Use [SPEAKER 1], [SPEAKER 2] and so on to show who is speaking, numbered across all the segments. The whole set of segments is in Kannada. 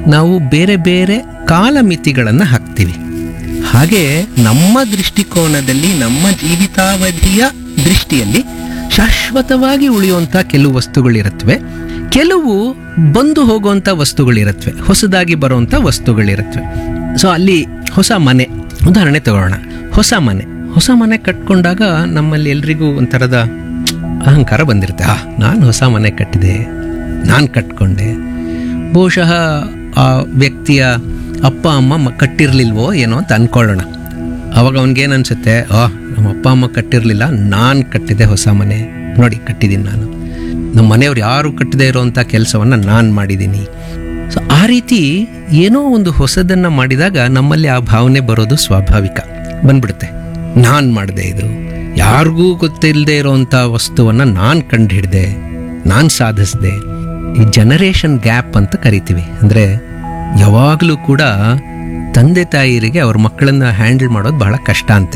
[SPEAKER 1] ನಾವು ಬೇರೆ ಬೇರೆ ಕಾಲಮಿತಿಗಳನ್ನು ಹಾಕ್ತೀವಿ ಹಾಗೆ ನಮ್ಮ ದೃಷ್ಟಿಕೋನದಲ್ಲಿ ನಮ್ಮ ಜೀವಿತಾವಧಿಯ ದೃಷ್ಟಿಯಲ್ಲಿ ಶಾಶ್ವತವಾಗಿ ಉಳಿಯುವಂಥ ಕೆಲವು ವಸ್ತುಗಳಿರುತ್ತವೆ ಕೆಲವು ಬಂದು ಹೋಗುವಂಥ ವಸ್ತುಗಳಿರುತ್ತವೆ ಹೊಸದಾಗಿ ಬರುವಂಥ ವಸ್ತುಗಳಿರುತ್ತವೆ ಸೊ ಅಲ್ಲಿ ಹೊಸ ಮನೆ ಉದಾಹರಣೆ ತಗೊಳ್ಳೋಣ ಹೊಸ ಮನೆ ಹೊಸ ಮನೆ ಕಟ್ಕೊಂಡಾಗ ನಮ್ಮಲ್ಲಿ ಎಲ್ರಿಗೂ ಒಂಥರದ ಅಹಂಕಾರ ಬಂದಿರುತ್ತೆ ಆ ನಾನು ಹೊಸ ಮನೆ ಕಟ್ಟಿದೆ ನಾನು ಕಟ್ಕೊಂಡೆ ಬಹುಶಃ ಆ ವ್ಯಕ್ತಿಯ ಅಪ್ಪ ಅಮ್ಮ ಮ- ಕಟ್ಟಿರ್ಲಿಲ್ವೋ ಏನೋ ಅಂತ ಅನ್ಕೊಳ್ಳೋಣ ಅವಾಗ ಅವನಿಗೇನು ಅನ್ಸುತ್ತೆ ಆ ನಮ್ಮ ಅಪ್ಪ ಅಮ್ಮ ಕಟ್ಟಿರಲಿಲ್ಲ ನಾನು ಕಟ್ಟಿದೆ ಹೊಸ ಮನೆ ನೋಡಿ ಕಟ್ಟಿದ್ದೀನಿ ನಾನು ನಮ್ಮ ಮನೆಯವ್ರು ಯಾರು ಕಟ್ಟದೇ ಇರೋವಂಥ ಕೆಲಸವನ್ನು ನಾನು ಮಾಡಿದ್ದೀನಿ ಸೊ ಆ ರೀತಿ ಏನೋ ಒಂದು ಹೊಸದನ್ನು ಮಾಡಿದಾಗ ನಮ್ಮಲ್ಲಿ ಆ ಭಾವನೆ ಬರೋದು ಸ್ವಾಭಾವಿಕ ಬಂದ್ಬಿಡುತ್ತೆ ನಾನು ಮಾಡಿದೆ ಇದು ಯಾರಿಗೂ ಗೊತ್ತಿಲ್ಲದೆ ಇರೋವಂಥ ವಸ್ತುವನ್ನು ನಾನು ಕಂಡು ಹಿಡ್ದೆ ನಾನು ಸಾಧಿಸಿದೆ ಈ ಜನರೇಷನ್ ಗ್ಯಾಪ್ ಅಂತ ಕರಿತೀವಿ ಅಂದರೆ ಯಾವಾಗಲೂ ಕೂಡ ತಂದೆ ತಾಯಿಯರಿಗೆ ಅವ್ರ ಮಕ್ಕಳನ್ನ ಹ್ಯಾಂಡಲ್ ಮಾಡೋದು ಬಹಳ ಕಷ್ಟ ಅಂತೆ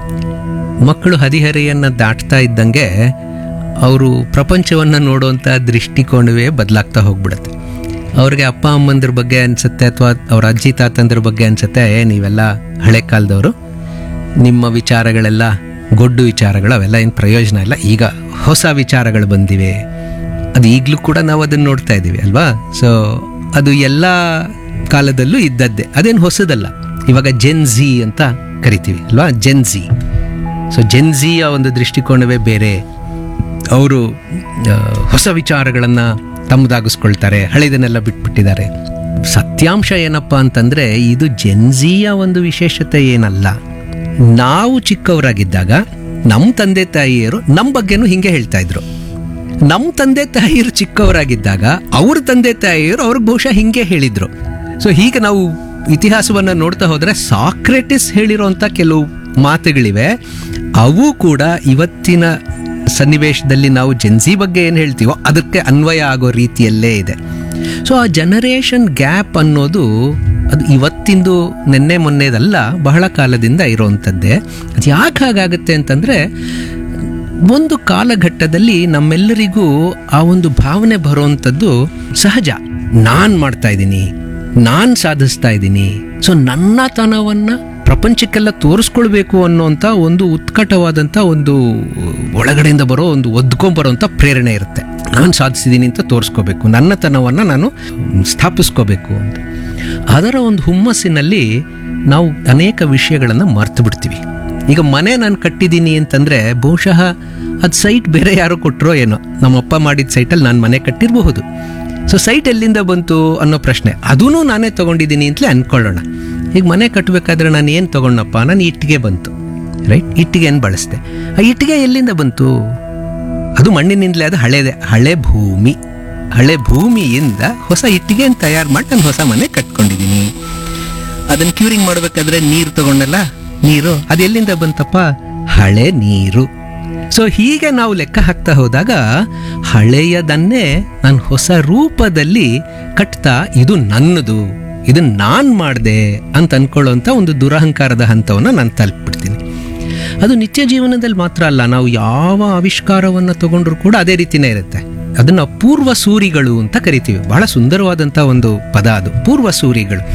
[SPEAKER 1] ಮಕ್ಕಳು ಹದಿಹರೆಯನ್ನು ದಾಟ್ತಾ ಇದ್ದಂಗೆ ಅವರು ಪ್ರಪಂಚವನ್ನು ನೋಡುವಂಥ ದೃಷ್ಟಿಕೋನವೇ ಬದಲಾಗ್ತಾ ಹೋಗ್ಬಿಡುತ್ತೆ ಅವ್ರಿಗೆ ಅಪ್ಪ ಅಮ್ಮಂದ್ರ ಬಗ್ಗೆ ಅನ್ಸುತ್ತೆ ಅಥವಾ ಅವ್ರ ಅಜ್ಜಿ ತಾತಂದ್ರ ಬಗ್ಗೆ ಅನ್ಸುತ್ತೆ ಏ ನೀವೆಲ್ಲ ಹಳೆ ಕಾಲದವರು ನಿಮ್ಮ ವಿಚಾರಗಳೆಲ್ಲ ಗೊಡ್ಡು ವಿಚಾರಗಳು ಅವೆಲ್ಲ ಏನು ಪ್ರಯೋಜನ ಇಲ್ಲ ಈಗ ಹೊಸ ವಿಚಾರಗಳು ಬಂದಿವೆ ಅದು ಈಗಲೂ ಕೂಡ ನಾವು ಅದನ್ನು ನೋಡ್ತಾ ಇದ್ದೀವಿ ಅಲ್ವಾ ಸೊ ಅದು ಎಲ್ಲ ಕಾಲದಲ್ಲೂ ಇದ್ದದ್ದೇ ಅದೇನು ಹೊಸದಲ್ಲ ಇವಾಗ ಜೆನ್ ಝಿ ಅಂತ ಕರಿತೀವಿ ಅಲ್ವಾ ಜೆನ್ ಝಿ ಸೊ ಜೆನ್ಜಿಯ ಒಂದು ದೃಷ್ಟಿಕೋನವೇ ಬೇರೆ ಅವರು ಹೊಸ ವಿಚಾರಗಳನ್ನು ತಮ್ಮದಾಗಿಸ್ಕೊಳ್ತಾರೆ ಹಳೆದನ್ನೆಲ್ಲ ಬಿಟ್ಬಿಟ್ಟಿದ್ದಾರೆ ಸತ್ಯಾಂಶ ಏನಪ್ಪ ಅಂತಂದರೆ ಇದು ಜೆನ್ಜಿಯ ಒಂದು ವಿಶೇಷತೆ ಏನಲ್ಲ ನಾವು ಚಿಕ್ಕವರಾಗಿದ್ದಾಗ ನಮ್ಮ ತಂದೆ ತಾಯಿಯರು ನಮ್ಮ ಬಗ್ಗೆನೂ ಹಿಂಗೆ ಹೇಳ್ತಾ ಇದ್ರು ನಮ್ಮ ತಂದೆ ತಾಯಿಯರು ಚಿಕ್ಕವರಾಗಿದ್ದಾಗ ಅವ್ರ ತಂದೆ ತಾಯಿಯರು ಅವ್ರಿಗೆ ಬಹುಶಃ ಹಿಂಗೆ ಹೇಳಿದ್ರು ಸೊ ಹೀಗೆ ನಾವು ಇತಿಹಾಸವನ್ನು ನೋಡ್ತಾ ಹೋದರೆ ಸಾಕ್ರೆಟಿಸ್ ಹೇಳಿರೋಂಥ ಕೆಲವು ಮಾತುಗಳಿವೆ ಅವು ಕೂಡ ಇವತ್ತಿನ ಸನ್ನಿವೇಶದಲ್ಲಿ ನಾವು ಜೆನ್ಸಿ ಬಗ್ಗೆ ಏನು ಹೇಳ್ತೀವೋ ಅದಕ್ಕೆ ಅನ್ವಯ ಆಗೋ ರೀತಿಯಲ್ಲೇ ಇದೆ ಸೊ ಆ ಜನರೇಷನ್ ಗ್ಯಾಪ್ ಅನ್ನೋದು ಅದು ಇವತ್ತಿಂದು ನಿನ್ನೆ ಮೊನ್ನೆದಲ್ಲ ಬಹಳ ಕಾಲದಿಂದ ಇರೋವಂಥದ್ದೇ ಅದು ಯಾಕೆ ಹಾಗಾಗುತ್ತೆ ಅಂತಂದರೆ ಒಂದು ಕಾಲಘಟ್ಟದಲ್ಲಿ ನಮ್ಮೆಲ್ಲರಿಗೂ ಆ ಒಂದು ಭಾವನೆ ಬರುವಂಥದ್ದು ಸಹಜ ನಾನು ಮಾಡ್ತಾ ಇದ್ದೀನಿ ನಾನು ಸಾಧಿಸ್ತಾ ಇದ್ದೀನಿ ಸೊ ನನ್ನತನವನ್ನು ಪ್ರಪಂಚಕ್ಕೆಲ್ಲ ತೋರಿಸ್ಕೊಳ್ಬೇಕು ಅನ್ನೋಂಥ ಒಂದು ಉತ್ಕಟವಾದಂಥ ಒಂದು ಒಳಗಡೆಯಿಂದ ಬರೋ ಒಂದು ಒದ್ಕೊಂಬರೋಂಥ ಪ್ರೇರಣೆ ಇರುತ್ತೆ ನಾನು ಸಾಧಿಸಿದ್ದೀನಿ ಅಂತ ತೋರಿಸ್ಕೋಬೇಕು ನನ್ನತನವನ್ನು ನಾನು ಸ್ಥಾಪಿಸ್ಕೋಬೇಕು ಅಂತ ಅದರ ಒಂದು ಹುಮ್ಮಸ್ಸಿನಲ್ಲಿ ನಾವು ಅನೇಕ ವಿಷಯಗಳನ್ನು ಮರ್ತು ಬಿಡ್ತೀವಿ ಈಗ ಮನೆ ನಾನು ಕಟ್ಟಿದ್ದೀನಿ ಅಂತಂದರೆ ಬಹುಶಃ ಅದು ಸೈಟ್ ಬೇರೆ ಯಾರೋ ಕೊಟ್ಟರೋ ಏನೋ ನಮ್ಮ ಅಪ್ಪ ಮಾಡಿದ ಸೈಟಲ್ಲಿ ನಾನು ಮನೆ ಕಟ್ಟಿರಬಹುದು ಸೊ ಸೈಟ್ ಎಲ್ಲಿಂದ ಬಂತು ಅನ್ನೋ ಪ್ರಶ್ನೆ ಅದೂ ನಾನೇ ತೊಗೊಂಡಿದ್ದೀನಿ ಅಂತಲೇ ಅಂದ್ಕೊಳ್ಳೋಣ ಈಗ ಮನೆ ಕಟ್ಟಬೇಕಾದ್ರೆ ನಾನು ಏನು ತೊಗೊಂಡಪ್ಪ ನಾನು ಇಟ್ಟಿಗೆ ಬಂತು ರೈಟ್ ಇಟ್ಟಿಗೆಯನ್ನು ಬಳಸಿದೆ ಆ ಇಟ್ಟಿಗೆ ಎಲ್ಲಿಂದ ಬಂತು ಅದು ಮಣ್ಣಿನಿಂದಲೇ ಅದು ಹಳೆದೆ ಹಳೆ ಭೂಮಿ ಹಳೆ ಭೂಮಿಯಿಂದ ಹೊಸ ಇಟ್ಟಿಗೆಯನ್ನು ತಯಾರು ಮಾಡಿ ನಾನು ಹೊಸ ಮನೆ ಕಟ್ಕೊಂಡಿದ್ದೀನಿ ಅದನ್ನು ಕ್ಯೂರಿಂಗ್ ಮಾಡಬೇಕಾದ್ರೆ ನೀರು ತಗೊಂಡಲ್ಲ ನೀರು ಅದು ಎಲ್ಲಿಂದ ಬಂತಪ್ಪ ಹಳೆ ನೀರು ಸೊ ಹೀಗೆ ನಾವು ಲೆಕ್ಕ ಹಾಕ್ತಾ ಹೋದಾಗ ಹಳೆಯದನ್ನೇ ನಾನು ಹೊಸ ರೂಪದಲ್ಲಿ ಕಟ್ತಾ ಇದು ನನ್ನದು ಇದನ್ನ ನಾನು ಮಾಡಿದೆ ಅಂತ ಅನ್ಕೊಳ್ಳೋಂಥ ಒಂದು ದುರಹಂಕಾರದ ಹಂತವನ್ನು ನಾನು ತಲುಪಿಬಿಡ್ತೀನಿ ಅದು ನಿತ್ಯ ಜೀವನದಲ್ಲಿ ಮಾತ್ರ ಅಲ್ಲ ನಾವು ಯಾವ ಆವಿಷ್ಕಾರವನ್ನು ತಗೊಂಡ್ರು ಕೂಡ ಅದೇ ರೀತಿನೇ ಇರುತ್ತೆ ಅದನ್ನ ಪೂರ್ವ ಸೂರಿಗಳು ಅಂತ ಕರಿತೀವಿ ಬಹಳ ಸುಂದರವಾದಂಥ ಒಂದು ಪದ ಅದು ಪೂರ್ವ ಸೂರಿಗಳು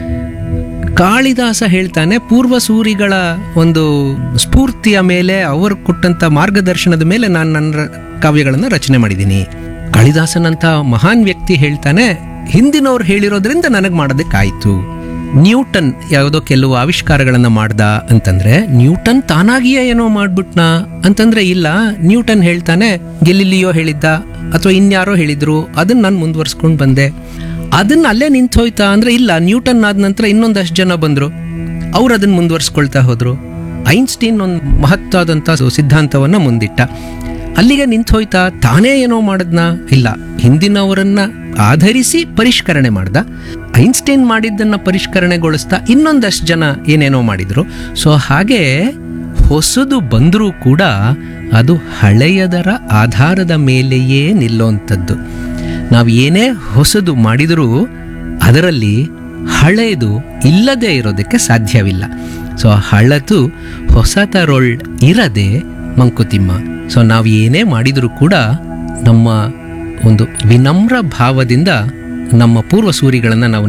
[SPEAKER 1] ಕಾಳಿದಾಸ ಹೇಳ್ತಾನೆ ಪೂರ್ವ ಸೂರಿಗಳ ಒಂದು ಸ್ಫೂರ್ತಿಯ ಮೇಲೆ ಅವರು ಕೊಟ್ಟಂತ ಮಾರ್ಗದರ್ಶನದ ಮೇಲೆ ನಾನು ನನ್ನ ಕಾವ್ಯಗಳನ್ನು ರಚನೆ ಮಾಡಿದ್ದೀನಿ ಕಾಳಿದಾಸನಂತ ಮಹಾನ್ ವ್ಯಕ್ತಿ ಹೇಳ್ತಾನೆ ಹಿಂದಿನವ್ರು ಹೇಳಿರೋದ್ರಿಂದ ನನಗೆ ಮಾಡೋದಕ್ಕಾಯ್ತು ನ್ಯೂಟನ್ ಯಾವುದೋ ಕೆಲವು ಆವಿಷ್ಕಾರಗಳನ್ನು ಮಾಡ್ದ ಅಂತಂದ್ರೆ ನ್ಯೂಟನ್ ತಾನಾಗಿಯೇ ಏನೋ ಮಾಡ್ಬಿಟ್ನಾ ಅಂತಂದ್ರೆ ಇಲ್ಲ ನ್ಯೂಟನ್ ಹೇಳ್ತಾನೆ ಗೆಲಿಲಿಯೋ ಹೇಳಿದ್ದ ಅಥವಾ ಇನ್ಯಾರೋ ಹೇಳಿದ್ರು ಅದನ್ನ ನಾನು ಮುಂದುವರ್ಸ್ಕೊಂಡು ಬಂದೆ ಅದನ್ನ ಅಲ್ಲೇ ನಿಂತು ಹೋಯ್ತಾ ಅಂದ್ರೆ ಇಲ್ಲ ನ್ಯೂಟನ್ ಆದ ನಂತರ ಇನ್ನೊಂದಷ್ಟು ಜನ ಬಂದ್ರು ಅವ್ರು ಅದನ್ನ ಮುಂದುವರ್ಸ್ಕೊಳ್ತಾ ಹೋದ್ರು ಐನ್ಸ್ಟೀನ್ ಒಂದು ಮಹತ್ವದಂತ ಸಿದ್ಧಾಂತವನ್ನ ಮುಂದಿಟ್ಟ ಅಲ್ಲಿಗೆ ನಿಂತು ಹೋಯ್ತಾ ತಾನೇ ಏನೋ ಮಾಡದ್ನ ಇಲ್ಲ ಹಿಂದಿನವರನ್ನ ಆಧರಿಸಿ ಪರಿಷ್ಕರಣೆ ಮಾಡ್ದ ಐನ್ಸ್ಟೈನ್ ಮಾಡಿದ್ದನ್ನ ಪರಿಷ್ಕರಣೆಗೊಳಿಸ್ತಾ ಇನ್ನೊಂದಷ್ಟು ಜನ ಏನೇನೋ ಮಾಡಿದ್ರು ಸೊ ಹಾಗೆ ಹೊಸದು ಬಂದರೂ ಕೂಡ ಅದು ಹಳೆಯದರ ಆಧಾರದ ಮೇಲೆಯೇ ನಿಲ್ಲುವಂಥದ್ದು ನಾವು ಏನೇ ಹೊಸದು ಮಾಡಿದರೂ ಅದರಲ್ಲಿ ಹಳೆಯದು ಇಲ್ಲದೆ ಇರೋದಕ್ಕೆ ಸಾಧ್ಯವಿಲ್ಲ ಸೊ ಹಳತು ಹೊಸತರೊಳ್ ಇರದೆ ಮಂಕುತಿಮ್ಮ ಸೊ ನಾವು ಏನೇ ಮಾಡಿದರೂ ಕೂಡ ನಮ್ಮ ಒಂದು ವಿನಮ್ರ ಭಾವದಿಂದ ನಮ್ಮ ಪೂರ್ವ ಸೂರಿಗಳನ್ನು ನಾವು